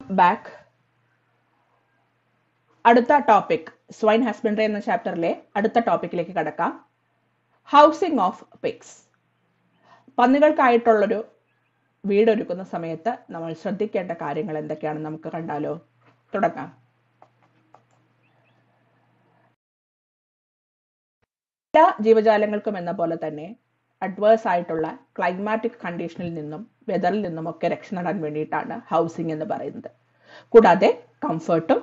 back അടുത്ത topic swine husbandry എന്ന ചാപ്റ്ററിലെ അടുത്ത ടോപ്പിക്കിലേക്ക് കടക്കാം ഹൗസിംഗ് ഓഫ് പിഗ്സ് പന്നികൾക്കായിട്ടുള്ളൊരു വീടൊരുക്കുന്ന സമയത്ത് നമ്മൾ ശ്രദ്ധിക്കേണ്ട കാര്യങ്ങൾ എന്തൊക്കെയാണെന്ന് നമുക്ക് കണ്ടാലോ തുടങ്ങാം എല്ലാ ജീവജാലങ്ങൾക്കും എന്ന പോലെ തന്നെ അഡ്വേഴ്സ് ആയിട്ടുള്ള ക്ലൈമാറ്റിക് കണ്ടീഷനിൽ നിന്നും വെതറിൽ നിന്നും ഒക്കെ രക്ഷ നേടാൻ വേണ്ടിയിട്ടാണ് ഹൗസിംഗ് എന്ന് പറയുന്നത് കൂടാതെ കംഫർട്ടും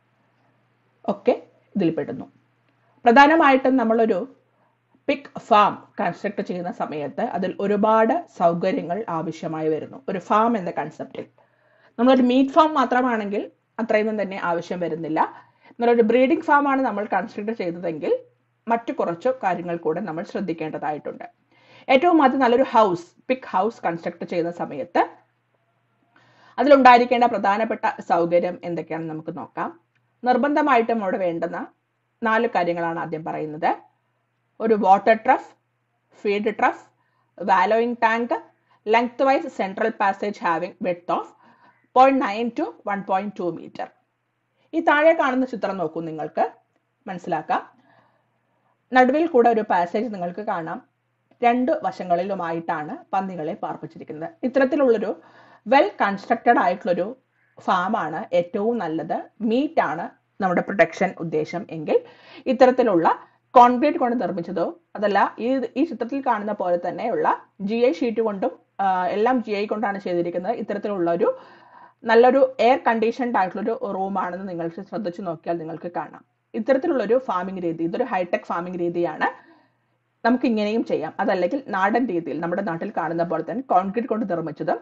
ഒക്കെ ഇതിൽപ്പെടുന്നു പ്രധാനമായിട്ടും നമ്മളൊരു പിഗ് ഫാം കൺസ്ട്രക്ട് ചെയ്യുന്ന സമയത്ത് അതിൽ ഒരുപാട് സൗകര്യങ്ങൾ ആവശ്യമായി വരുന്നു ഒരു ഫാം എന്ന കൺസെപ്റ്റിൽ നമ്മളൊരു മീറ്റ് ഫാം മാത്രമാണെങ്കിൽ അത്രയൊന്നും തന്നെ ആവശ്യം വരുന്നില്ല എന്നൊരു ബ്രീഡിംഗ് ഫാം ആണ് നമ്മൾ കൺസ്ട്രക്ട് ചെയ്തതെങ്കിൽ മറ്റു കുറച്ച് കാര്യങ്ങൾ കൂടെ നമ്മൾ ശ്രദ്ധിക്കേണ്ടതായിട്ടുണ്ട് ഏറ്റവും ആദ്യം നല്ലൊരു ഹൗസ് പിഗ് ഹൗസ് കൺസ്ട്രക്ട് ചെയ്യുന്ന സമയത്ത് അതിലുണ്ടായിരിക്കേണ്ട പ്രധാനപ്പെട്ട സൗകര്യം എന്തൊക്കെയാണെന്ന് നമുക്ക് നോക്കാം നിർബന്ധമായിട്ടും അവിടെ വേണ്ടുന്ന നാല് കാര്യങ്ങളാണ് ആദ്യം പറയുന്നത് ഒരു water trough feed trough wallowing tank length wise central passage having width of point nine to one point two metre ഈ താഴെ കാണുന്ന ചിത്രം നോക്കൂ നിങ്ങൾക്ക് മനസ്സിലാക്കാം നടുവിൽ കൂടെ ഒരു പാസേജ് നിങ്ങൾക്ക് കാണാം രണ്ട് വശങ്ങളിലുമായിട്ടാണ് പന്നികളെ പാർപ്പിച്ചിരിക്കുന്നത് ഇത്തരത്തിലുള്ളൊരു വെൽ കൺസ്ട്രക്റ്റഡ് ആയിട്ടുള്ളൊരു ഫാമാണ് ഏറ്റവും നല്ലത് മീറ്റ് ആണ് നമ്മുടെ പ്രൊട്ടക്ഷൻ ഉദ്ദേശം എങ്കിൽ ഇത്തരത്തിലുള്ള കോൺക്രീറ്റ് കൊണ്ട് നിർമ്മിച്ചതോ അതല്ല ഈ ഈ ചിത്രത്തിൽ കാണുന്ന പോലെ തന്നെയുള്ള ജി ഐ ഷീറ്റ് കൊണ്ടും എല്ലാം ജി ഐ കൊണ്ടാണ് ചെയ്തിരിക്കുന്നത് ഇത്തരത്തിലുള്ള ഒരു നല്ലൊരു എയർ കണ്ടീഷൻഡ് ആയിട്ടുള്ളൊരു റൂമാണെന്ന് നിങ്ങൾ ശ്രദ്ധിച്ചു നോക്കിയാൽ നിങ്ങൾക്ക് കാണാം ഇത്തരത്തിലുള്ളൊരു ഫാമിംഗ് രീതി ഇതൊരു ഹൈടെക് ഫാമിംഗ് രീതിയാണ് നമുക്ക് ഇങ്ങനെയും ചെയ്യാം അതല്ലെങ്കിൽ നാടൻ രീതിയിൽ നമ്മുടെ നാട്ടിൽ കാണുന്ന പോലെ തന്നെ കോൺക്രീറ്റ് കൊണ്ട് നിർമ്മിച്ചത്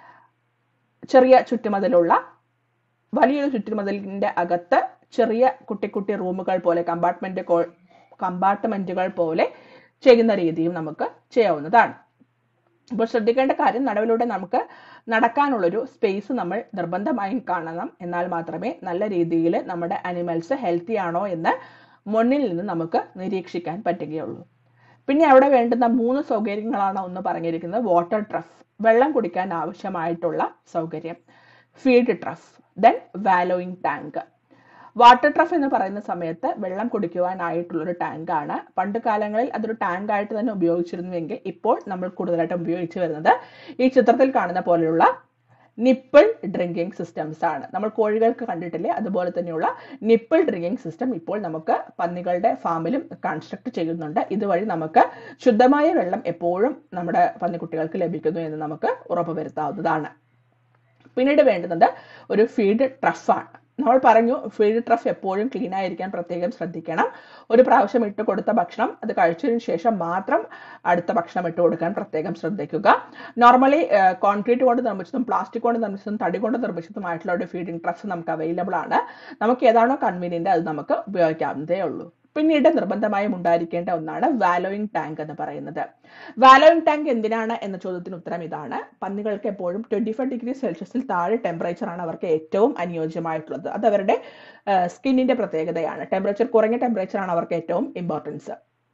ചെറിയ ചുറ്റുമതിലുള്ള വലിയൊരു ചുറ്റുമതിലിന്റെ അകത്ത് ചെറിയ കുട്ടി കുട്ടി റൂമുകൾ പോലെ കമ്പാർട്ട്മെന്റ് കമ്പാർട്ട്മെന്റുകൾ പോലെ ചെയ്യുന്ന രീതിയും നമുക്ക് ചെയ്യാവുന്നതാണ് അപ്പോൾ ശ്രദ്ധിക്കേണ്ട കാര്യം നടുവിലൂടെ നമുക്ക് നടക്കാനുള്ളൊരു സ്പേസ് നമ്മൾ നിർബന്ധമായും കാണണം എന്നാൽ മാത്രമേ നല്ല രീതിയിൽ നമ്മുടെ അനിമൽസ് ഹെൽത്തി ആണോ എന്ന് മുന്നിൽ നിന്ന് നമുക്ക് നിരീക്ഷിക്കാൻ പറ്റുകയുള്ളൂ പിന്നെ അവിടെ വേണ്ടുന്ന മൂന്ന് സൗകര്യങ്ങളാണ് ഒന്ന് പറഞ്ഞിരിക്കുന്നത് വാട്ടർ ട്രഫ് വെള്ളം കുടിക്കാൻ ആവശ്യമായിട്ടുള്ള സൗകര്യം feed trough then wallowing tank water trough എന്ന് പറയുന്ന സമയത്ത് വെള്ളം കുടിക്കുവാനായിട്ടുള്ളൊരു ടാങ്കാണ് പണ്ട് കാലങ്ങളിൽ അതൊരു ടാങ്ക് ആയിട്ട് തന്നെ ഉപയോഗിച്ചിരുന്നുവെങ്കിൽ ഇപ്പോൾ നമ്മൾ കൂടുതലായിട്ട് ഉപയോഗിച്ചു വരുന്നത് ഈ ചിത്രത്തിൽ കാണുന്ന പോലെയുള്ള നിപ്പിൾ ഡ്രിങ്കിങ് സിസ്റ്റംസ് ആണ് നമ്മൾ കോഴികൾക്ക് കണ്ടിട്ടില്ലേ അതുപോലെ തന്നെയുള്ള നിപ്പിൾ ഡ്രിങ്കിങ് സിസ്റ്റം ഇപ്പോൾ നമുക്ക് പന്നികളുടെ ഫാമിലും കൺസ്ട്രക്ട് ചെയ്യുന്നുണ്ട് ഇതുവഴി നമുക്ക് ശുദ്ധമായ വെള്ളം എപ്പോഴും നമ്മുടെ പന്നിക്കുട്ടികൾക്ക് ലഭിക്കുന്നു എന്ന് നമുക്ക് ഉറപ്പുവരുത്താവുന്നതാണ് പിന്നീട് വേണ്ടുന്നത് ഒരു ഫീഡ് ട്രഫാണ് നമ്മൾ പറഞ്ഞു ഫീഡ് ട്രഫ് എപ്പോഴും ക്ലീൻ ആയിരിക്കാൻ പ്രത്യേകം ശ്രദ്ധിക്കണം ഒരു പ്രാവശ്യം ഇട്ട് കൊടുത്ത ഭക്ഷണം അത് കഴിച്ചതിന് ശേഷം മാത്രം അടുത്ത ഭക്ഷണം ഇട്ട് കൊടുക്കാൻ പ്രത്യേകം ശ്രദ്ധിക്കുക നോർമലി കോൺക്രീറ്റ് കൊണ്ട് നിർമ്മിച്ചതും പ്ലാസ്റ്റിക് കൊണ്ട് നിർമ്മിച്ചതും തടി കൊണ്ട് നിർമ്മിച്ചതുമായിട്ടുള്ള ഒരു ഫീഡിംഗ് ട്രഫ് നമുക്ക് അവൈലബിൾ ആണ് നമുക്ക് ഏതാണോ കൺവീനിയന്റ് അത് നമുക്ക് ഉപയോഗിക്കാവുന്നതേ ഉള്ളൂ പിന്നീട് നിർബന്ധമായും ഉണ്ടായിരിക്കേണ്ട ഒന്നാണ് വാലോയിങ് ടാങ്ക് എന്ന് പറയുന്നത് വാലോയിങ് ടാങ്ക് എന്തിനാണ് എന്ന ചോദ്യത്തിന് ഉത്തരം ഇതാണ് പന്നികൾക്ക് എപ്പോഴും ട്വന്റി ഫൈവ് ഡിഗ്രി സെൽഷ്യസിൽ താഴെ ടെമ്പറേച്ചർ ആണ് അവർക്ക് ഏറ്റവും അനുയോജ്യമായിട്ടുള്ളത് അത് അവരുടെ സ്കിന്നിന്റെ പ്രത്യേകതയാണ് ടെമ്പറേച്ചർ കുറഞ്ഞ ടെമ്പറേച്ചർ ആണ് അവർക്ക് ഏറ്റവും ഇമ്പോർട്ടൻസ്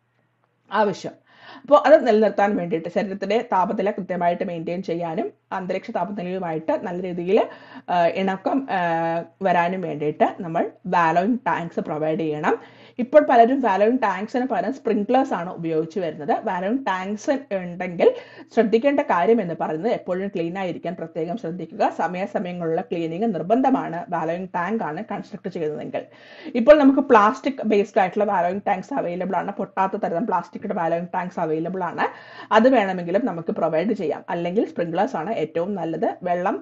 ആവശ്യം അപ്പോൾ അത് നിലനിർത്താൻ വേണ്ടിയിട്ട് ശരീരത്തിലെ താപനില കൃത്യമായിട്ട് മെയിൻറ്റെയിൻ ചെയ്യാനും അന്തരീക്ഷ താപനിലയുമായിട്ട് നല്ല രീതിയിൽ ഇണക്കം വരാനും വേണ്ടിയിട്ട് നമ്മൾ വാലോയിങ് ടാങ്ക്സ് പ്രൊവൈഡ് ചെയ്യണം ഇപ്പോൾ പലരും വാലോയിങ് ടാങ്ക്സിന് പകരം സ്പ്രിംഗ്ലേഴ്സ് ആണ് ഉപയോഗിച്ച് വരുന്നത് വാലോയിങ് ടാങ്ക്സ് ഉണ്ടെങ്കിൽ ശ്രദ്ധിക്കേണ്ട കാര്യം എന്ന് പറയുന്നത് എപ്പോഴും ക്ലീൻ ആയിരിക്കാൻ പ്രത്യേകം ശ്രദ്ധിക്കുക സമയാസമയങ്ങളിലുള്ള ക്ലീനിങ് നിർബന്ധമാണ് വാലോയിങ് ടാങ്ക് ആണ് കൺസ്ട്രക്ട് ചെയ്യുന്നതെങ്കിൽ ഇപ്പോൾ നമുക്ക് പ്ലാസ്റ്റിക് ബേസ്ഡ് ആയിട്ടുള്ള വാലോയിങ് ടാങ്ക്സ് അവൈലബിൾ ആണ് പൊട്ടാത്ത തരം പ്ലാസ്റ്റിക്കിന്റെ വാലോയിങ് ടാങ്ക്സ് അവൈലബിൾ ആണ് അത് വേണമെങ്കിലും നമുക്ക് പ്രൊവൈഡ് ചെയ്യാം അല്ലെങ്കിൽ സ്പ്രിംഗ്ലേഴ്സ് ആണ് ഏറ്റവും നല്ലത് വെള്ളം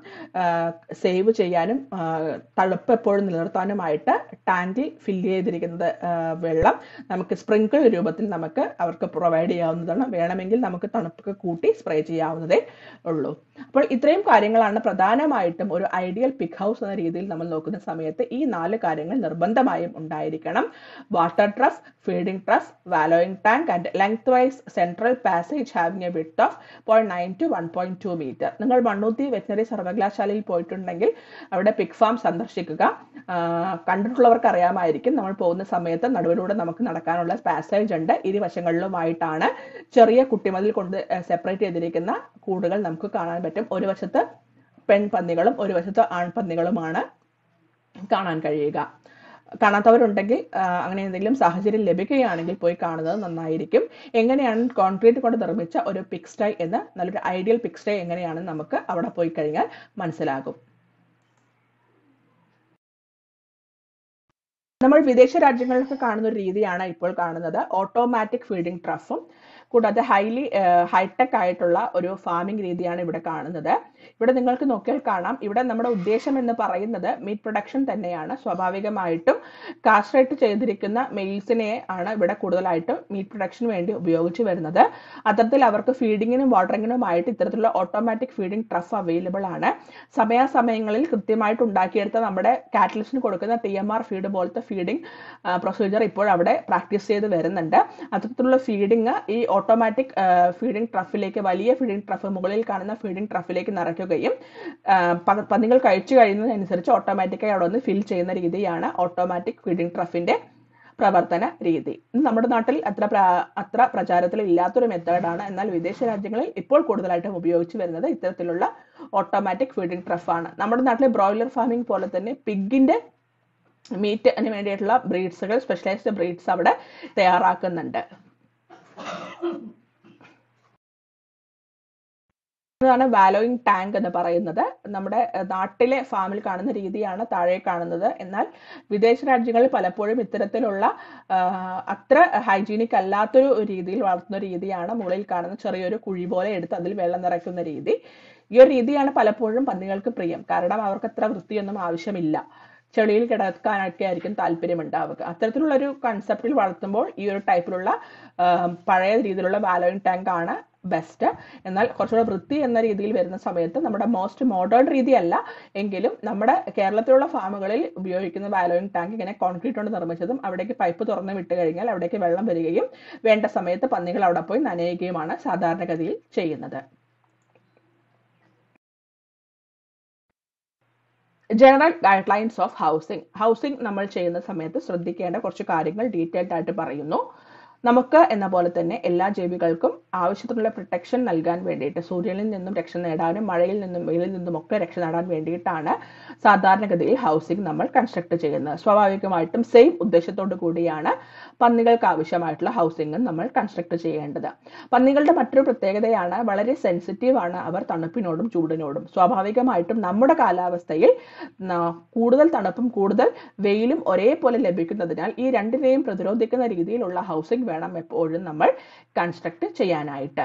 സേവ് ചെയ്യാനും തണുപ്പ് എപ്പോഴും നിലനിർത്താനുമായിട്ട് ടാങ്കിൽ ഫില്ല് ചെയ്തിരിക്കുന്നത് വെള്ളം നമുക്ക് സ്പ്രിങ്കിൾ രൂപത്തിൽ നമുക്ക് അവർക്ക് പ്രൊവൈഡ് ചെയ്യാവുന്നതാണ് വേണമെങ്കിൽ നമുക്ക് തണുപ്പൊക്കെ കൂട്ടി സ്പ്രേ ചെയ്യാവുന്നതേ ഉള്ളൂ അപ്പോൾ ഇത്രയും കാര്യങ്ങളാണ് പ്രധാനമായിട്ടും ഒരു ഐഡിയൽ പിക് ഹൗസ് എന്ന രീതിയിൽ നമ്മൾ നോക്കുന്ന സമയത്ത് ഈ നാല് കാര്യങ്ങൾ നിർബന്ധമായും ഉണ്ടായിരിക്കണം water trough feeding trough wallowing tank and length wise central passage having a width of point nine to one point two metre നിങ്ങൾ മണ്ണൂത്തി വെറ്റിനറി സർവകലാശാലയിൽ പോയിട്ടുണ്ടെങ്കിൽ അവിടെ പിക് ഫാം സന്ദർശിക്കുക കണ്ടിട്ടുള്ളവർക്ക് അറിയാമായിരിക്കും നമ്മൾ പോകുന്ന സമയത്ത് നടുവിലൂടെ നമുക്ക് നടക്കാനുള്ള പാസേജ് ഉണ്ട് ഇരുവശങ്ങളിലുമായിട്ടാണ് ചെറിയ കുട്ടിമതിൽ കൊണ്ട് സെപ്പറേറ്റ് ചെയ്തിരിക്കുന്ന കൂടുകൾ നമുക്ക് കാണാൻ പറ്റും ഒരു വശത്ത് പെൺപന്നികളും ഒരു വശത്ത് ആൺപന്നികളുമാണ് കാണാൻ കഴിയുക കാണാത്തവരുണ്ടെങ്കിൽ ആ, അങ്ങനെ എന്തെങ്കിലും സാഹചര്യം ലഭിക്കുകയാണെങ്കിൽ പോയി കാണുന്നത് നന്നായിരിക്കും എങ്ങനെയാണ് കോൺക്രീറ്റ് കൊണ്ട് നിർമ്മിച്ച ഒരു പിക്സ്റ്റൈ എന്ന് നല്ലൊരു ഐഡിയൽ പിക്സ്റ്റൈ എങ്ങനെയാണെന്ന് നമുക്ക് അവിടെ പോയി കഴിഞ്ഞാൽ മനസ്സിലാകും നമ്മൾ വിദേശ രാജ്യങ്ങളിലൊക്കെ കാണുന്ന ഒരു രീതിയാണ് ഇപ്പോൾ കാണുന്നത് ഓട്ടോമാറ്റിക് ഫീഡിംഗ് ട്രഫും കൂടാതെ ഹൈലി ഹൈടെക് ആയിട്ടുള്ള ഒരു ഫാമിംഗ് രീതിയാണ് ഇവിടെ കാണുന്നത് ഇവിടെ നിങ്ങൾക്ക് നോക്കിയാൽ കാണാം ഇവിടെ നമ്മുടെ ഉദ്ദേശം എന്ന് പറയുന്നത് മീറ്റ് പ്രൊഡക്ഷൻ തന്നെയാണ് സ്വാഭാവികമായിട്ടും കാസ്ട്രേറ്റ് ചെയ്തിരിക്കുന്ന മെയിൽസിനെ ആണ് ഇവിടെ കൂടുതലായിട്ടും മീറ്റ് പ്രൊഡക്ഷന് വേണ്ടി ഉപയോഗിച്ച് വരുന്നത് അത്തരത്തിൽ അവർക്ക് ഫീഡിങ്ങിനും വാട്ടറിങ്ങിനുമായിട്ട് ഇത്തരത്തിലുള്ള ഓട്ടോമാറ്റിക് ഫീഡിംഗ് ട്രഫ് അവൈലബിൾ ആണ് സമയാസമയങ്ങളിൽ കൃത്യമായിട്ട് ഉണ്ടാക്കിയെടുത്ത നമ്മുടെ കാറ്റലിസിന് കൊടുക്കുന്ന ടി എം ആർ ഫീഡ് പോലത്തെ ഫീഡിംഗ് പ്രൊസീജിയർ ഇപ്പോൾ അവിടെ പ്രാക്ടീസ് ചെയ്ത് വരുന്നുണ്ട് അത്തരത്തിലുള്ള ഫീഡിങ് ഈ ഓട്ടോമാറ്റിക് ഫീഡിംഗ് ട്രഫിലേക്ക് വലിയ ഫീഡിംഗ് ട്രഫ് മുകളിൽ കാണുന്ന ഫീഡിംഗ് ട്രഫിലേക്ക് നിറയ്ക്കുകയും ആ, പ- പന്നികൾ കഴിച്ചു കഴിയുന്നതനുസരിച്ച് ഓട്ടോമാറ്റിക്കായി അവിടെ ഒന്ന് ഫിൽ ചെയ്യുന്ന രീതിയാണ് ഓട്ടോമാറ്റിക് ഫീഡിംഗ് ട്രഫിന്റെ പ്രവർത്തന രീതി ഇത് നമ്മുടെ നാട്ടിൽ അത്ര പ്ര- അത്ര പ്രചാരത്തിൽ ഇല്ലാത്തൊരു മെത്തേഡാണ് എന്നാൽ വിദേശ രാജ്യങ്ങളിൽ ഇപ്പോൾ കൂടുതലായിട്ടും ഉപയോഗിച്ച് വരുന്നത് ഇത്തരത്തിലുള്ള ഓട്ടോമാറ്റിക് ഫീഡിംഗ് ട്രഫാണ് നമ്മുടെ നാട്ടിലെ ബ്രോയിലർ ഫാമിംഗ് പോലെ തന്നെ പിഗിന്റെ മീറ്റിന് വേണ്ടിയിട്ടുള്ള ബ്രീഡ്സുകൾ സ്പെഷ്യലൈസ്ഡ് ബ്രീഡ്സ് അവിടെ തയ്യാറാക്കുന്നുണ്ട് ാണ് വാലോയിങ് ടാങ്ക് എന്ന് പറയുന്നത് നമ്മുടെ ഏഹ്, നാട്ടിലെ ഫാമിൽ കാണുന്ന രീതിയാണ് താഴെ കാണുന്നത് എന്നാൽ വിദേശ രാജ്യങ്ങളിൽ പലപ്പോഴും ഇത്തരത്തിലുള്ള ആഹ്, അത്ര ഹൈജീനിക് അല്ലാത്തൊരു രീതിയിൽ വളർത്തുന്ന രീതിയാണ് മുകളിൽ കാണുന്ന ചെറിയൊരു കുഴി പോലെ എടുത്ത് അതിൽ വെള്ളം നിറയ്ക്കുന്ന രീതി ഈ ഒരു രീതിയാണ് പലപ്പോഴും പന്നികൾക്ക് പ്രിയം കാരണം അവർക്ക് അത്ര വൃത്തിയൊന്നും ആവശ്യമില്ല ചെളിയിൽ കിടക്കാനൊക്കെ ആയിരിക്കും താല്പര്യം ഉണ്ടാവുക അത്തരത്തിലുള്ള ഒരു കൺസെപ്റ്റിൽ വളർത്തുമ്പോൾ ഈ ഒരു ടൈപ്പിലുള്ള ആഹ്, പഴയ രീതിയിലുള്ള വാലോയിങ് ടാങ്ക് ആണ് ബെസ്റ്റ് എന്നാൽ കുറച്ചുകൂടെ വൃത്തി എന്ന രീതിയിൽ വരുന്ന സമയത്ത് നമ്മുടെ മോസ്റ്റ് മോഡേൺ രീതിയല്ല എങ്കിലും നമ്മുടെ കേരളത്തിലുള്ള ഫാമുകളിൽ ഉപയോഗിക്കുന്ന വാലോയിങ് ടാങ്ക് ഇങ്ങനെ കോൺക്രീറ്റ് കൊണ്ട് നിർമ്മിച്ചതും അവിടേക്ക് പൈപ്പ് തുറന്ന് വിട്ട് കഴിഞ്ഞാൽ അവിടേക്ക് വെള്ളം വരികയും വേണ്ട സമയത്ത് പന്നികൾ അവിടെ പോയി നനയുകയുമാണ് സാധാരണഗതിയിൽ ചെയ്യുന്നത് general guidelines of housing housing നമ്മൾ ചെയ്യുന്ന സമയത്ത് ശ്രദ്ധിക്കേണ്ട കുറച്ച് കാര്യങ്ങൾ ഡീറ്റെയിൽഡ് ആയിട്ട് പറയുന്നു നമുക്ക് എന്ന പോലെ തന്നെ എല്ലാ ജീവികൾക്കും ആവശ്യത്തിനുള്ള പ്രൊട്ടക്ഷൻ നൽകാൻ വേണ്ടിയിട്ട് സൂര്യനിൽ നിന്നും രക്ഷ നേടാനും മഴയിൽ നിന്നും വെയിലിൽ നിന്നും ഒക്കെ രക്ഷ നേടാൻ വേണ്ടിയിട്ടാണ് സാധാരണഗതിയിൽ ഹൗസിംഗ് നമ്മൾ കൺസ്ട്രക്ട് ചെയ്യുന്നത് സ്വാഭാവികമായിട്ടും സെയിം ഉദ്ദേശത്തോടു കൂടിയാണ് പന്നികൾക്ക് ആവശ്യമായിട്ടുള്ള ഹൗസിംഗും നമ്മൾ കൺസ്ട്രക്ട് ചെയ്യേണ്ടത് പന്നികളുടെ മറ്റൊരു പ്രത്യേകതയാണ് വളരെ സെൻസിറ്റീവ് ആണ് അവർ തണുപ്പിനോടും ചൂടിനോടും സ്വാഭാവികമായിട്ടും നമ്മുടെ കാലാവസ്ഥയിൽ ന- കൂടുതൽ തണുപ്പും കൂടുതൽ വെയിലും ഒരേപോലെ ലഭിക്കുന്നതിനാൽ ഈ രണ്ടിനെയും പ്രതിരോധിക്കുന്ന രീതിയിലുള്ള ഹൗസിംഗ് വേണം എപ്പോഴും നമ്മൾ കൺസ്ട്രക്ട് ചെയ്യാനായിട്ട്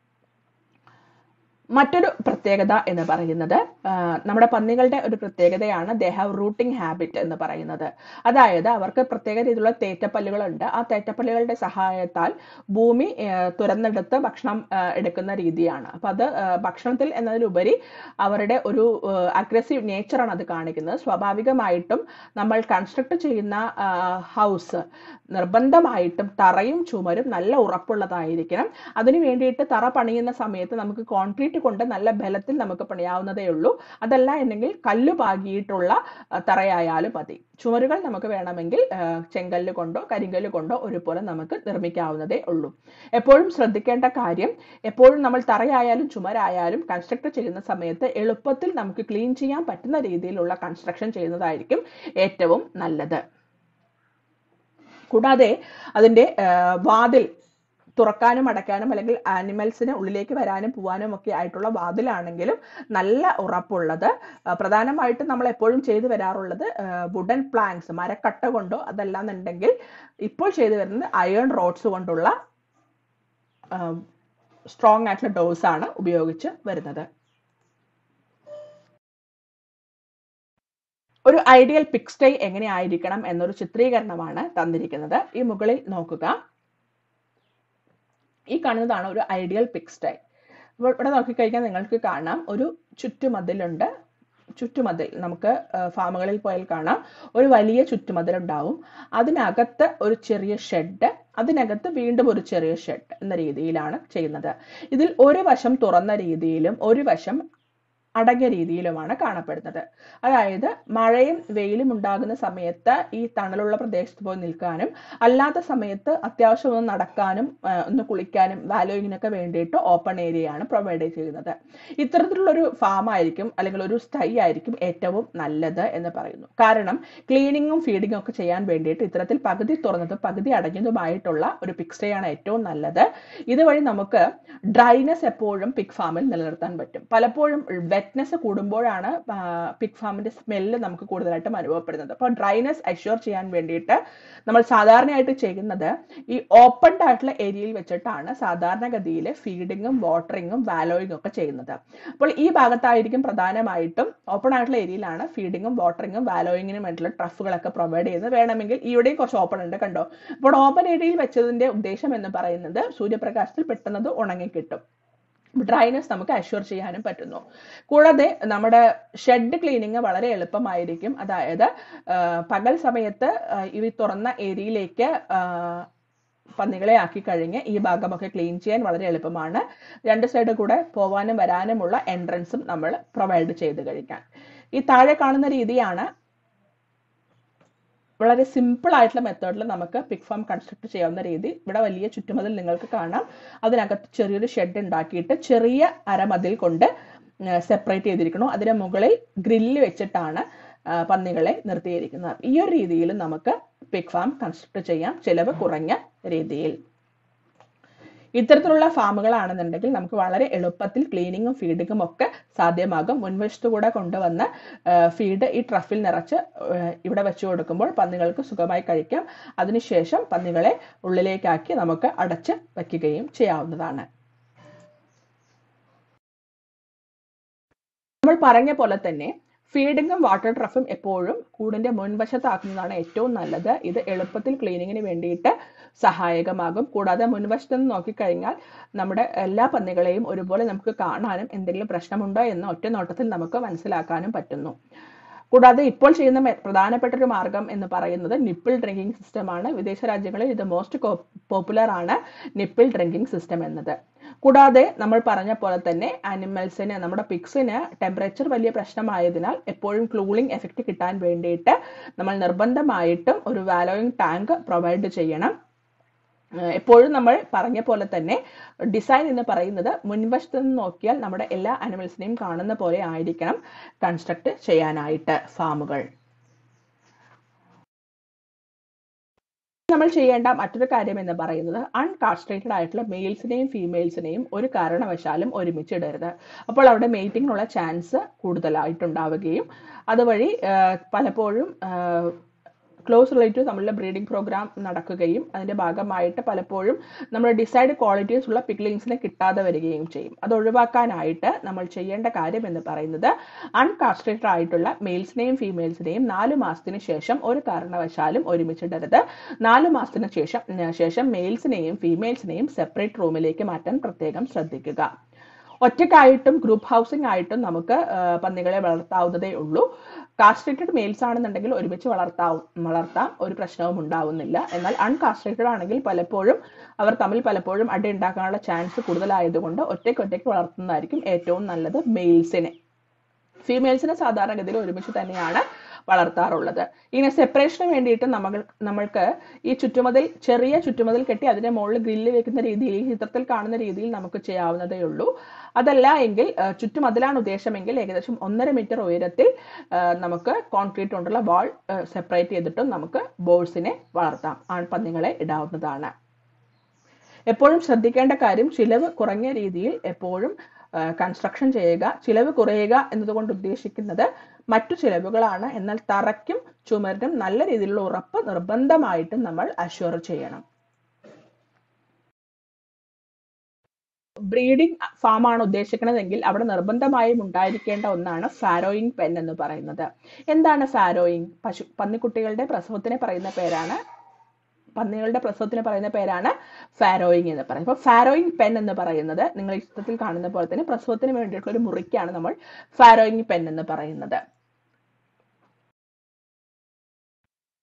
മറ്റൊരു പ്രത്യേകത എന്ന് പറയുന്നത് ആ, നമ്മുടെ പന്നികളുടെ ഒരു പ്രത്യേകതയാണ് ദേ ഹാവ് റൂട്ടിംഗ് ഹാബിറ്റ് എന്ന് പറയുന്നത് അതായത് അവർക്ക് പ്രത്യേക രീതിയിലുള്ള തേറ്റപ്പല്ലുകളുണ്ട് ആ തേറ്റപ്പല്ലുകളുടെ സഹായത്താൽ ഭൂമി ആ, തുരന്നെടുത്ത് ഭക്ഷണം ആ, എടുക്കുന്ന രീതിയാണ് അപ്പൊ അത് ആ, ഭക്ഷണത്തിൽ എന്നതിലുപരി അവരുടെ ഒരു അഗ്രസീവ് നേച്ചറാണ് അത് കാണിക്കുന്നത് സ്വാഭാവികമായിട്ടും നമ്മൾ കൺസ്ട്രക്ട് ചെയ്യുന്ന ഹൗസ് നിർബന്ധമായിട്ടും തറയും ചുമരും നല്ല ഉറപ്പുള്ളതായിരിക്കണം അതിനു വേണ്ടിയിട്ട് തറ പണിയുന്ന സമയത്ത് നമുക്ക് കോൺക്രീറ്റ് കൊണ്ട് നല്ല ബലത്തിൽ നമുക്ക് പണിയാവുന്നതേ ഉള്ളൂ അതല്ല എന്നെങ്കിൽ കല്ല് പാകിയിട്ടുള്ള ആ, തറയായാലും മതി ചുമരുകൾ നമുക്ക് വേണമെങ്കിൽ ആ, ചെങ്കല്ല് കൊണ്ടോ കരിങ്കല്ല് കൊണ്ടോ ഒരുപോലെ നമുക്ക് നിർമ്മിക്കാവുന്നതേ ഉള്ളൂ എപ്പോഴും ശ്രദ്ധിക്കേണ്ട കാര്യം എപ്പോഴും നമ്മൾ തറയായാലും ചുമരായാലും കൺസ്ട്രക്ട് ചെയ്യുന്ന സമയത്ത് എളുപ്പത്തിൽ നമുക്ക് ക്ലീൻ ചെയ്യാൻ പറ്റുന്ന രീതിയിലുള്ള കൺസ്ട്രക്ഷൻ ചെയ്യുന്നതായിരിക്കും ഏറ്റവും നല്ലത് കൂടാതെ അതിന്റെ ആ, വാതിൽ തുറക്കാനും അടയ്ക്കാനും അല്ലെങ്കിൽ ആനിമൽസിന് ഉള്ളിലേക്ക് വരാനും പോവാനും ഒക്കെ ആയിട്ടുള്ള വാതിലാണെങ്കിലും നല്ല ഉറപ്പുള്ളത് ആ, പ്രധാനമായിട്ടും നമ്മൾ എപ്പോഴും ചെയ്തു വരാറുള്ളത് വുഡൻ പ്ലാങ്സ് മരക്കട്ട കൊണ്ടോ അതല്ലാന്നുണ്ടെങ്കിൽ ഇപ്പോൾ ചെയ്തു വരുന്നത് അയേൺ റോഡ്സ് കൊണ്ടുള്ള സ്ട്രോങ് ആയിട്ടുള്ള ഡോസ് ആണ് ഉപയോഗിച്ച് വരുന്നത് ഒരു ഐഡിയൽ പിക്സ്റ്റൈ എങ്ങനെ ആയിരിക്കണം എന്നൊരു ചിത്രീകരണമാണ് തന്നിരിക്കുന്നത് ഈ മുകളിൽ നോക്കുക ഈ കാണുന്നതാണ് ഒരു ഐഡിയൽ പിക്സ്റ്റൈ ഇവിടെ നോക്കിക്കഴിഞ്ഞാൽ നിങ്ങൾക്ക് കാണാം ഒരു ചുറ്റുമതിലുണ്ട് ചുറ്റുമതിൽ നമുക്ക് ആ, ഫാമുകളിൽ പോയാൽ കാണാം ഒരു വലിയ ചുറ്റുമതിൽ ഉണ്ടാവും അതിനകത്ത് ഒരു ചെറിയ ഷെഡ് അതിനകത്ത് വീണ്ടും ഒരു ചെറിയ ഷെഡ് എന്ന രീതിയിലാണ് ചെയ്യുന്നത് ഇതിൽ ഒരു വശം തുറന്ന രീതിയിലും ഒരു വശം അടങ്ങിയ രീതിയിലുമാണ് കാണപ്പെടുന്നത് അതായത് മഴയും വെയിലും ഉണ്ടാകുന്ന സമയത്ത് ഈ തണലുള്ള പ്രദേശത്ത് പോയി നിൽക്കാനും അല്ലാത്ത സമയത്ത് അത്യാവശ്യം ഒന്ന് നടക്കാനും ആ, ഒന്ന് കുളിക്കാനും വാലോയിങ്ങിനൊക്കെ വേണ്ടിയിട്ട് ഓപ്പൺ ഏരിയയാണ് പ്രൊവൈഡ് ചെയ്യുന്നത് ഇത്തരത്തിലുള്ളൊരു ഫാം ആയിരിക്കും അല്ലെങ്കിൽ ഒരു സ്റ്റൈ ആയിരിക്കും ഏറ്റവും നല്ലത് എന്ന് പറയുന്നു കാരണം ക്ലീനിങ്ങും ഫീഡിങ്ങും ഒക്കെ ചെയ്യാൻ വേണ്ടിയിട്ട് ഇത്തരത്തിൽ പകുതി തുറന്നതും പകുതി അടഞ്ഞതുമായിട്ടുള്ള ഒരു പിക് സ്റ്റേ ആണ് ഏറ്റവും നല്ലത് ഇതുവഴി നമുക്ക് ഡ്രൈനെസ് എപ്പോഴും പിക് ഫാമിൽ നിലനിർത്താൻ പറ്റും പലപ്പോഴും വെറ്റ്നെസ് കൂടുമ്പോഴാണ് പിക് ഫാമിന്റെ സ്മെല്ല് നമുക്ക് കൂടുതലായിട്ടും അനുഭവപ്പെടുന്നത് അപ്പോൾ ഡ്രൈനെസ് അഷ്യൂർ ചെയ്യാൻ വേണ്ടിയിട്ട് നമ്മൾ സാധാരണയായിട്ട് ചെയ്യുന്നത് ഈ ഓപ്പൺഡ് ആയിട്ടുള്ള ഏരിയയിൽ വെച്ചിട്ടാണ് സാധാരണഗതിയിൽ ഫീഡിങ്ങും വാട്ടറിങ്ങും വാലോയിങ്ങും ഒക്കെ ചെയ്യുന്നത് അപ്പോൾ ഈ ഭാഗത്തായിരിക്കും പ്രധാനമായിട്ടും ഓപ്പൺ ആയിട്ടുള്ള ഏരിയയിലാണ് ഫീഡിങ്ങും വാട്ടറിങ്ങും വാലോയിങ്ങിനും വേണ്ടിയുള്ള ട്രഫുകളൊക്കെ പ്രൊവൈഡ് ചെയ്യുന്നത് വേണമെങ്കിൽ ഇവിടെയും കുറച്ച് ഓപ്പൺ ഉണ്ട് കണ്ടോ അപ്പോൾ ഓപ്പൺ ഏരിയയിൽ വെച്ചതിന്റെ ഉദ്ദേശം എന്ന് പറയുന്നത് സൂര്യപ്രകാശത്തിൽ പെട്ടെന്ന് അത് ഉണങ്ങി കിട്ടും ഡ്രൈനെസ് നമുക്ക് അഷ്യൂർ ചെയ്യാനും പറ്റുന്നു കൂടാതെ നമ്മുടെ ഷെഡ് ക്ലീനിങ് വളരെ എളുപ്പമായിരിക്കും അതായത് ആ, പകൽ സമയത്ത് ആ, ഈ തുറന്ന ഏരിയയിലേക്ക് ആ, പന്നികളെ ആക്കി കഴിഞ്ഞ് ഈ ഭാഗമൊക്കെ ക്ലീൻ ചെയ്യാൻ വളരെ എളുപ്പമാണ് രണ്ട് സൈഡ് കൂടെ പോവാനും വരാനുമുള്ള എൻട്രൻസും നമ്മൾ പ്രൊവൈഡ് ചെയ്ത് കഴിക്കാൻ ഈ താഴെ കാണുന്ന രീതിയാണ് വളരെ സിമ്പിൾ ആയിട്ടുള്ള മെത്തേഡിൽ നമുക്ക് പിഗ് ഫാം കൺസ്ട്രക്ട് ചെയ്യാവുന്ന രീതി ഇവിടെ വലിയ ചുറ്റുമതിൽ നിങ്ങൾക്ക് കാണാം അതിനകത്ത് ചെറിയൊരു ഷെഡ് ഉണ്ടാക്കിയിട്ട് ചെറിയ അരമതിൽ കൊണ്ട് സെപ്പറേറ്റ് ചെയ്തിരിക്കുന്നു അതിന് മുകളിൽ ഗ്രില്ല് വെച്ചിട്ടാണ് ആ, പന്നികളെ നിർത്തിയിരിക്കുന്നത് ഈ ഒരു രീതിയിൽ നമുക്ക് പിഗ് ഫാം കൺസ്ട്രക്ട് ചെയ്യാം ചിലവ് കുറഞ്ഞ രീതിയിൽ ഇത്തരത്തിലുള്ള ഫാമുകളാണെന്നുണ്ടെങ്കിൽ നമുക്ക് വളരെ എളുപ്പത്തിൽ ക്ലീനിങ്ങും ഫീഡിങ്ങും ഒക്കെ സാധ്യമാകും മുൻവശത്തു കൂടെ കൊണ്ടുവന്ന് ഫീഡ് ഈ ട്രഫിൽ നിറച്ച് ആ, ഇവിടെ വെച്ചു കൊടുക്കുമ്പോൾ പന്നികൾക്ക് സുഖമായി കഴിക്കാം അതിനുശേഷം പന്നികളെ ഉള്ളിലേക്കാക്കി നമുക്ക് അടച്ച് വയ്ക്കുകയും ചെയ്യാവുന്നതാണ് നമ്മൾ പറഞ്ഞ പോലെ തന്നെ ഫീഡിങ്ങും വാട്ടർ ട്രഫും എപ്പോഴും കൂടിന്റെ മുൻവശത്താക്കുന്നതാണ് ഏറ്റവും നല്ലത് ഇത് എളുപ്പത്തിൽ ക്ലീനിങ്ങിന് വേണ്ടിയിട്ട് സഹായകമാകും കൂടാതെ മുൻവശത്ത് നിന്ന് നോക്കിക്കഴിഞ്ഞാൽ നമ്മുടെ എല്ലാ പന്നികളെയും ഒരുപോലെ നമുക്ക് കാണാനും എന്തെങ്കിലും പ്രശ്നമുണ്ടോ എന്ന് ഒറ്റ നോട്ടത്തിൽ നമുക്ക് മനസ്സിലാക്കാനും പറ്റുന്നു കൂടാതെ ഇപ്പോൾ ചെയ്യുന്ന മെ- പ്രധാനപ്പെട്ട ഒരു മാർഗം എന്ന് പറയുന്നത് നിപ്പിൾ ഡ്രിങ്കിങ് സിസ്റ്റമാണ് വിദേശ രാജ്യങ്ങളിൽ ഇത് മോസ്റ്റ് പോപ്പുലർ ആണ് നിപ്പിൾ ഡ്രിങ്കിങ് സിസ്റ്റം എന്നത് കൂടാതെ നമ്മൾ പറഞ്ഞ പോലെ തന്നെ ആനിമൽസിന് നമ്മുടെ പിക്സിന് ടെമ്പറേച്ചർ വലിയ പ്രശ്നമായതിനാൽ എപ്പോഴും കൂളിംഗ് എഫക്റ്റ് കിട്ടാൻ വേണ്ടിയിട്ട് നമ്മൾ നിർബന്ധമായിട്ടും ഒരു വാലോയിങ് ടാങ്ക് പ്രൊവൈഡ് ചെയ്യണം ഏഹ് എപ്പോഴും നമ്മൾ പറഞ്ഞ പോലെ തന്നെ ഡിസൈൻ എന്ന് പറയുന്നത് മുൻവശത്ത് നിന്ന് നോക്കിയാൽ നമ്മുടെ എല്ലാ അനിമൽസിനെയും കാണുന്ന പോലെ ആയിരിക്കണം കൺസ്ട്രക്ട് ചെയ്യാനായിട്ട് ഫാമുകൾ നമ്മൾ ചെയ്യേണ്ട മറ്റൊരു കാര്യം എന്ന് പറയുന്നത് അൺകാസ്ട്രേറ്റഡ് ആയിട്ടുള്ള മെയിൽസിനെയും ഫീമെയിൽസിനെയും ഒരു കാരണവശാലും ഒരുമിച്ച് ഇടരുത് അപ്പോൾ അവിടെ മേറ്റിങ്ങിനുള്ള ചാൻസ് കൂടുതലായിട്ടുണ്ടാവുകയും അതുവഴി ആഹ് പലപ്പോഴും ക്ലോസ് റിലേറ്റീവ് തമ്മിലുള്ള ബ്രീഡിംഗ് പ്രോഗ്രാം നടക്കുകയും അതിന്റെ ഭാഗമായിട്ട് പലപ്പോഴും നമ്മൾ ഡിസൈഡ് ക്വാളിറ്റീസ് ഉള്ള പിക്ലിങ്സിനെ കിട്ടാതെ വരികയും ചെയ്യും അത് ഒഴിവാക്കാനായിട്ട് നമ്മൾ ചെയ്യേണ്ട കാര്യം എന്ന് പറയുന്നത് അൺകാസ്ട്രേറ്റഡ് ആയിട്ടുള്ള മെയിൽസിനെയും ഫീമെയിൽസിനെയും നാല് മാസത്തിന് ശേഷം ഒരു കാരണവശാലും ഒരുമിച്ചിടരുത് നാല് മാസത്തിന് ശേഷം ശേഷം മെയിൽസിനെയും ഫീമെയിൽസിനെയും സെപ്പറേറ്റ് റൂമിലേക്ക് മാറ്റാൻ പ്രത്യേകം ശ്രദ്ധിക്കുക ഒറ്റയ്ക്കായിട്ടും ഗ്രൂപ്പ് ഹൗസിംഗ് ആയിട്ടും നമുക്ക് ആ, പന്നികളെ വളർത്താവുന്നതേ ഉള്ളൂ കാസ്ട്രേറ്റഡ് മെയിൽസ് ആണെന്നുണ്ടെങ്കിൽ ഒരുമിച്ച് വളർത്താവും വളർത്താം ഒരു പ്രശ്നവും ഉണ്ടാവുന്നില്ല എന്നാൽ അൺകാസ്ട്രേറ്റഡ് ആണെങ്കിൽ പലപ്പോഴും അവർ തമ്മിൽ പലപ്പോഴും അടി ഉണ്ടാക്കാനുള്ള ചാൻസ് കൂടുതലായതുകൊണ്ട് ഒറ്റയ്ക്ക് ഒറ്റയ്ക്ക് വളർത്തുന്നതായിരിക്കും ഏറ്റവും നല്ലത് മെയിൽസിനെ ഫീമെയിൽസിനെ സാധാരണഗതിയിൽ ഒരുമിച്ച് തന്നെയാണ് വളർത്താറുള്ളത് ഇങ്ങനെ സെപ്പറേഷന് വേണ്ടിയിട്ട് നമ്മൾ നമ്മൾക്ക് ഈ ചുറ്റുമതിൽ ചെറിയ ചുറ്റുമതിൽ കെട്ടി അതിന്റെ മുകളിൽ ഗ്രില്ല് വെക്കുന്ന രീതിയിൽ ഈ ചിത്രത്തിൽ കാണുന്ന രീതിയിൽ നമുക്ക് ചെയ്യാവുന്നതേ ഉള്ളൂ അതല്ല എങ്കിൽ ആ, ചുറ്റുമതിലാണ് ഉദ്ദേശമെങ്കിൽ ഏകദേശം ഒന്നര മീറ്റർ ഉയരത്തിൽ ആ, നമുക്ക് കോൺക്രീറ്റ് കൊണ്ടുള്ള വാൾ സെപ്പറേറ്റ് ചെയ്തിട്ടും നമുക്ക് ബോൾസിനെ വളർത്താം ആൺപന്നികളെ ഇടാവുന്നതാണ് എപ്പോഴും ശ്രദ്ധിക്കേണ്ട കാര്യം ചിലവ് കുറഞ്ഞ രീതിയിൽ എപ്പോഴും കൺസ്ട്രക്ഷൻ ചെയ്യുക ചിലവ് കുറയുക എന്നതുകൊണ്ട് ഉദ്ദേശിക്കുന്നത് മറ്റു ചിലവുകളാണ് എന്നാൽ തറയ്ക്കും ചുമരിനും നല്ല രീതിയിലുള്ള ഉറപ്പ് നിർബന്ധമായിട്ടും നമ്മൾ അഷ്വർ ചെയ്യണം ബ്രീഡിംഗ് ഫാമാണ് ഉദ്ദേശിക്കുന്നതെങ്കിൽ അവിടെ നിർബന്ധമായും ഉണ്ടായിരിക്കേണ്ട ഒന്നാണ് ഫാരോയിങ് പെൻ എന്ന് പറയുന്നത് എന്താണ് ഫാരോയിങ് പശു പന്നിക്കുട്ടികളുടെ പ്രസവത്തിനെ പറയുന്ന പേരാണ് പന്നികളുടെ പ്രസവത്തിന് പറയുന്ന പേരാണ് ഫാരോയിങ് എന്ന് പറയുന്നത് അപ്പോൾ ഫാരോയിങ് പെൻ എന്ന് പറയുന്നത് നിങ്ങൾ ഈ ചിത്രത്തിൽ കാണുന്ന പോലെ തന്നെ പ്രസവത്തിന് വേണ്ടിയിട്ടുള്ള ഒരു മുറിക്കാണ് നമ്മൾ ഫാരോയിങ് പെൻ എന്ന് പറയുന്നത്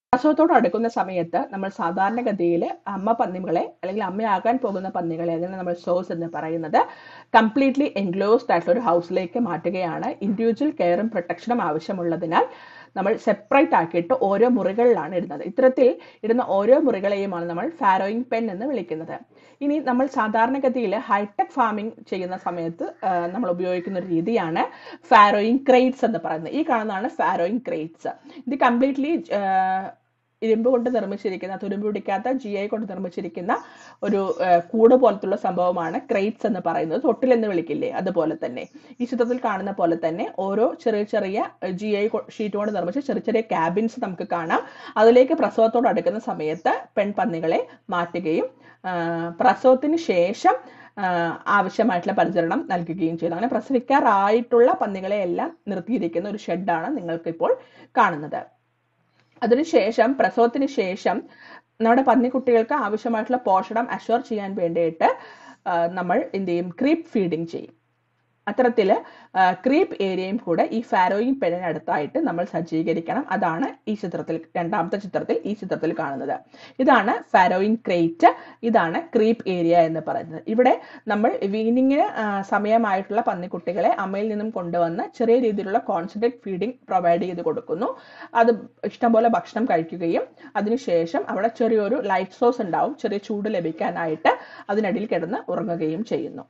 പ്രസവത്തോട് അടുക്കുന്ന സമയത്ത് നമ്മൾ സാധാരണഗതിയിൽ അമ്മ പന്നികളെ അല്ലെങ്കിൽ അമ്മയാകാൻ പോകുന്ന പന്നികളെ അതിനെ നമ്മൾ സോസ് എന്ന് പറയുന്നത് കംപ്ലീറ്റ്ലി എൻക്ലോസ്ഡ് ആയിട്ടുള്ള ഒരു ഹൗസിലേക്ക് മാറ്റുകയാണ് ഇൻഡിവിജ്വൽ കെയറും പ്രൊട്ടക്ഷനും ആവശ്യമുള്ളതിനാൽ നമ്മൾ സെപ്പറേറ്റ് ആക്കിയിട്ട് ഓരോ മുറികളിലാണ് ഇടുന്നത് ഇത്തരത്തിൽ ഇടുന്ന ഓരോ മുറികളെയുമാണ് നമ്മൾ ഫാരോയിങ് പെൻ എന്ന് വിളിക്കുന്നത് ഇനി നമ്മൾ സാധാരണഗതിയിൽ ഹൈടെക് ഫാമിംഗ് ചെയ്യുന്ന സമയത്ത് ആ, നമ്മൾ ഉപയോഗിക്കുന്ന ഒരു രീതിയാണ് ഫാരോയിങ് ക്രേറ്റ്സ് എന്ന് പറയുന്നത് ഈ കാണുന്നതാണ് ഫാരോയിങ് ക്രേറ്റ്സ് ഇത് കംപ്ലീറ്റ്ലി ഇരുമ്പ് കൊണ്ട് നിർമ്മിച്ചിരിക്കുന്ന തുരുമ്പ് പിടിക്കാത്ത ജി ഐ കൊണ്ട് നിർമ്മിച്ചിരിക്കുന്ന ഒരു ആ, കൂട് പോലത്തുള്ള സംഭവമാണ് ക്രേറ്റ്സ് എന്ന് പറയുന്നത് തൊട്ടിൽ എന്ന് വിളിക്കില്ലേ അതുപോലെ തന്നെ ഈ ചിത്രത്തിൽ കാണുന്ന പോലെ തന്നെ ഓരോ ചെറിയ ചെറിയ ജി ഐ ഷീറ്റ് കൊണ്ട് നിർമ്മിച്ച ചെറിയ ചെറിയ ക്യാബിൻസ് നമുക്ക് കാണാം അതിലേക്ക് പ്രസവത്തോട് അടുക്കുന്ന സമയത്ത് പെൺപന്നികളെ മാറ്റുകയും ആ, പ്രസവത്തിന് ശേഷം ആ, ആവശ്യമായിട്ടുള്ള പരിചരണം നൽകുകയും ചെയ്തു അങ്ങനെ പ്രസവിക്കാറായിട്ടുള്ള പന്നികളെ എല്ലാം നിർത്തിയിരിക്കുന്ന ഒരു ഷെഡാണ് നിങ്ങൾക്ക് ഇപ്പോൾ കാണുന്നത് അതിനുശേഷം പ്രസവത്തിന് ശേഷം നമ്മുടെ പന്നിക്കുട്ടികൾക്ക് ആവശ്യമായിട്ടുള്ള പോഷണം അഷ്വർ ചെയ്യാൻ വേണ്ടിയിട്ട് ആ, നമ്മൾ എന്ത് ചെയ്യും ക്രീപ്പ് ഫീഡിങ് ചെയ്യും അത്തരത്തിൽ ക്രീപ്പ് ഏരിയയും കൂടെ ഈ ഫാരോയിങ് പെണ്ണിനടുത്തായിട്ട് നമ്മൾ സജ്ജീകരിക്കണം അതാണ് ഈ ചിത്രത്തിൽ രണ്ടാമത്തെ ചിത്രത്തിൽ ഈ ചിത്രത്തിൽ കാണുന്നത് ഇതാണ് ഫാരോയിങ് ക്രേറ്റ് ഇതാണ് ക്രീപ്പ് ഏരിയ എന്ന് പറയുന്നത് ഇവിടെ നമ്മൾ വീനിങ്ങിന് സമയമായിട്ടുള്ള പന്നിക്കുട്ടികളെ അമ്മയിൽ നിന്നും കൊണ്ടുവന്ന് ചെറിയ രീതിയിലുള്ള കോൺസെൻട്രേറ്റ് ഫീഡിംഗ് പ്രൊവൈഡ് ചെയ്ത് കൊടുക്കുന്നു അത് ഇഷ്ടംപോലെ ഭക്ഷണം കഴിക്കുകയും അതിനുശേഷം അവിടെ ചെറിയൊരു ലൈറ്റ് സോഴ്സ് ഉണ്ടാവും ചെറിയ ചൂട് ലഭിക്കാനായിട്ട് അതിനടിയിൽ കിടന്ന് ഉറങ്ങുകയും ചെയ്യുന്നു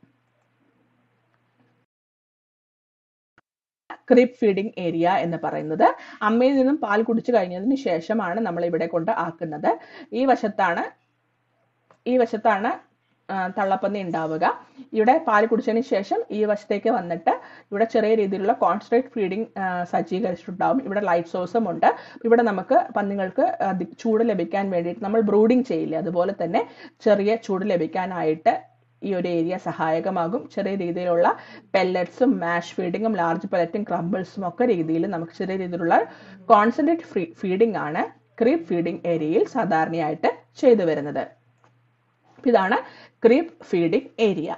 ക്രീപ്പ് ഫീഡിംഗ് ഏരിയ എന്ന് പറയുന്നത് അമ്മയിൽ നിന്നും പാൽ കുടിച്ചു കഴിഞ്ഞതിന് ശേഷമാണ് നമ്മൾ ഇവിടെ കൊണ്ട് ആക്കുന്നത് ഈ വശത്താണ് ഈ വശത്താണ് ആ, തള്ളപ്പന്നി ഉണ്ടാവുക ഇവിടെ പാൽ കുടിച്ചതിന് ശേഷം ഈ വശത്തേക്ക് വന്നിട്ട് ഇവിടെ ചെറിയ രീതിയിലുള്ള കോൺസെൻട്രേറ്റ് ഫീഡിംഗ് സജ്ജീകരിച്ചിട്ടുണ്ടാവും ഇവിടെ ലൈറ്റ് സോഴ്സും ഉണ്ട് ഇവിടെ നമുക്ക് പന്നികൾക്ക് അധി- ചൂട് ലഭിക്കാൻ വേണ്ടിയിട്ട് നമ്മൾ ബ്രൂഡിംഗ് ചെയ്യില്ലേ അതുപോലെ തന്നെ ചെറിയ ചൂട് ലഭിക്കാനായിട്ട് ഈ ഒരു ഏരിയ സഹായകമാകും ചെറിയ രീതിയിലുള്ള പെല്ലറ്റ്സും മാഷ് ഫീഡിങ്ങും ലാർജ് പെല്ലറ്റും ക്രംബിൾസും ഒക്കെ രീതിയിൽ നമുക്ക് ചെറിയ രീതിയിലുള്ള കോൺസെൻട്രേറ്റ് ഫീഡിംഗ് ആണ് ക്രീപ്പ് ഫീഡിംഗ് ഏരിയയിൽ സാധാരണയായിട്ട് ചെയ്തു വരുന്നത് അപ്പൊ ഇതാണ് creep feeding area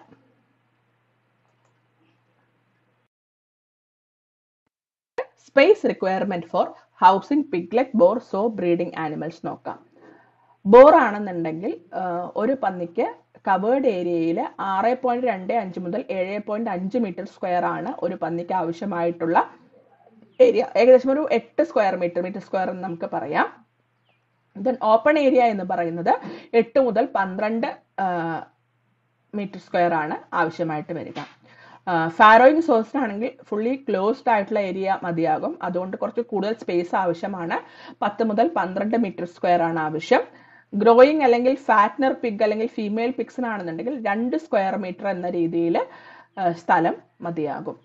space requirement for housing piglet boar sow breeding animals നോക്കാം ബോർ ആണെന്നുണ്ടെങ്കിൽ ആ, ഒരു പന്നിക്ക് കവേർഡ് ഏരിയയിൽ ആറ് പോയിന്റ് രണ്ട് അഞ്ച് മുതൽ ഏഴ് പോയിന്റ് അഞ്ച് മീറ്റർ സ്ക്വയർ ആണ് ഒരു പന്നിക്ക് ആവശ്യമായിട്ടുള്ള ഏരിയ ഏകദേശം ഒരു എട്ട് സ്ക്വയർ മീറ്റർ മീറ്റർ സ്ക്വയർ എന്ന് നമുക്ക് പറയാം ദെൻ ഓപ്പൺ ഏരിയ എന്ന് പറയുന്നത് എട്ട് മുതൽ പന്ത്രണ്ട് മീറ്റർ സ്ക്വയർ ആണ് ആവശ്യമായിട്ട് വരിക ഫാരോയിങ് സോഴ്സിനാണെങ്കിൽ ഫുള്ളി ക്ലോസ്ഡ് ആയിട്ടുള്ള ഏരിയ മതിയാകും അതുകൊണ്ട് കുറച്ച് കൂടുതൽ സ്പേസ് ആവശ്യമാണ് പത്ത് മുതൽ പന്ത്രണ്ട് മീറ്റർ സ്ക്വയർ ആണ് ആവശ്യം ഗ്രോയിങ് അല്ലെങ്കിൽ ഫാറ്റ്നർ പിഗ് അല്ലെങ്കിൽ ഫീമെയിൽ പിഗ്സിനാണെന്നുണ്ടെങ്കിൽ രണ്ട് സ്ക്വയർ മീറ്റർ എന്ന രീതിയിൽ സ്ഥലം മതിയാകും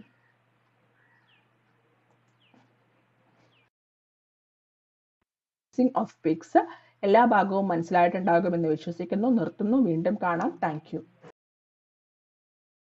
ഓഫ് പിഗ്സ് എല്ലാ ഭാഗവും മനസ്സിലായിട്ടുണ്ടാകുമെന്ന് വിശ്വസിക്കുന്നു നിർത്തുന്നു വീണ്ടും കാണാം താങ്ക് യു